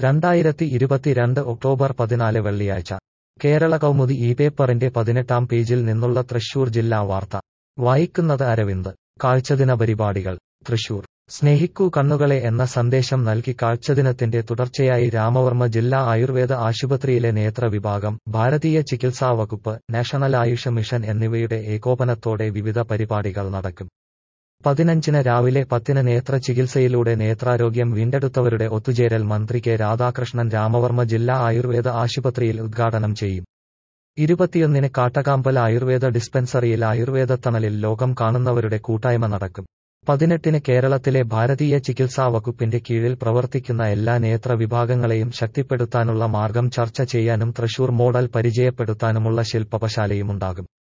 രണ്ടായിരത്തി ഇരുപത്തിരണ്ട് ഒക്ടോബർ പതിനാല് വെള്ളിയാഴ്ച കേരള കൗമുദി ഈ പേപ്പറിന്റെ പതിനെട്ടാം പേജിൽ നിന്നുള്ള തൃശൂർ ജില്ലാ വാർത്ത വായിക്കുന്നത് അരവിന്ദ് കാഴ്ചദിന പരിപാടികൾ തൃശൂർ സ്നേഹിക്കൂ കണ്ണുകളെ എന്ന സന്ദേശം നൽകി കാഴ്ചദിനത്തിന്റെ തുടർച്ചയായി രാമവർമ്മ ജില്ലാ ആയുർവേദ ആശുപത്രിയിലെ നേത്ര വിഭാഗം ഭാരതീയ ചികിത്സാ വകുപ്പ് നാഷണൽ ആയുഷ മിഷൻ എന്നിവയുടെ ഏകോപനത്തോടെ വിവിധ പരിപാടികൾ നടക്കും പതിനഞ്ചിന് രാവിലെ പത്തിന് നേത്ര ചികിത്സയിലൂടെ നേത്രാരോഗ്യം വീണ്ടെടുത്തവരുടെ ഒത്തുചേരൽ മന്ത്രി കെ രാധാകൃഷ്ണൻ രാമവർമ്മ ജില്ലാ ആയുർവേദ ആശുപത്രിയിൽ ഉദ്ഘാടനം ചെയ്യും ഇരുപത്തിയൊന്നിന് കാട്ടകാമ്പൽ ആയുർവേദ ഡിസ്പെൻസറിയിൽ ആയുർവേദ തണലിൽ ലോകം കാണുന്നവരുടെ കൂട്ടായ്മ നടക്കും പതിനെട്ടിന് കേരളത്തിലെ ഭാരതീയ ചികിത്സാ വകുപ്പിന്റെ കീഴിൽ പ്രവർത്തിക്കുന്ന എല്ലാ നേത്ര വിഭാഗങ്ങളെയും ശക്തിപ്പെടുത്താനുള്ള മാർഗം ചർച്ച ചെയ്യാനും തൃശൂർ മോഡൽ പരിചയപ്പെടുത്താനുമുള്ള ശില്പശാലയുമുണ്ടാകും